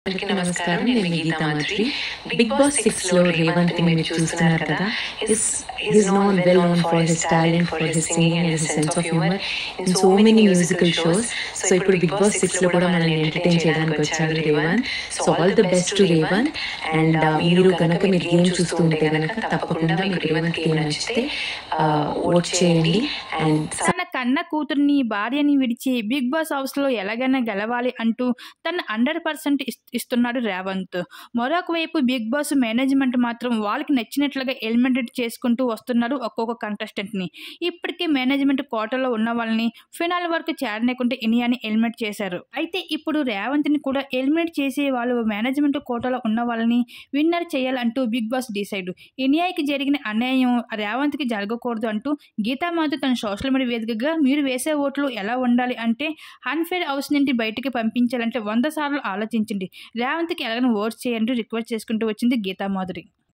అందరికీ నమస్కారం నేను మీ Geetha Madhuri Bigg Boss six లో రేవంత్ ని మీరు చూస్తున్నారు కదా is is known well known for his talent for his singing and his sense of humour in so many musical shows so ఇప్పుడు బిగ్ బాస్ సిక్స్ లో కూడా మనల్ని ఎంటర్టైన్ చేయడానికి వచ్చాడు Revanth so all the best to Revanth and మీరు కనుక మీరు game చూస్తుంటే కనుక తప్పకుండా మీకు రేవంత్ గేమ్ నచ్చితే ఓట్ చేయండి అండ్ తన కన్న కూతుర్ని భార్యని విడిచి బిగ్ బాస్ హౌస్ లో ఎలాగైనా గెలవాలి అంటూ తన హండ్రెడ్ పర్సెంట్ ఇస్తున్నాడు రేవంత్ మరొక వైపు బిగ్ బాస్ మేనేజ్మెంట్ మాత్రం వాళ్ళకి నచ్చినట్లుగా ఎలిమినేట్ చేసుకుంటూ వస్తున్నారు ఒక్కొక్క కంటెస్టెంట్ ని ఇప్పటికే మేనేజ్మెంట్ కోటలో ఉన్న వాళ్ళని ఫినాల్ వరకు చేరనీయకుంటే ఇనియాని ఎలిమినేట్ చేశారు అయితే ఇప్పుడు రేవంత్ ని కూడా ఎలిమినేట్ చేసి వాళ్ళు మేనేజ్మెంట్ కోటలో ఉన్న వాళ్ళని విన్నర్ చేయాలంటూ బిగ్ బాస్ డిసైడ్ ఇనియాకి జరిగిన అన్యాయం రేవంత్ కి జరగకూడదు అంటూ గీతా మాధు తన సోషల్ మీడియా వేదికగా మీరు వేసే ఓట్లు ఎలా ఉండాలి అంటే అన్ఫేర్ హౌస్ నుండి బయటికి పంపించాలంటే వంద సార్లు ఆలోచించండి రేవంత్కి ఎలాగైనా ఓట్స్ చేయండి రిక్వెస్ట్ చేసుకుంటూ వచ్చింది గీతా మాధురి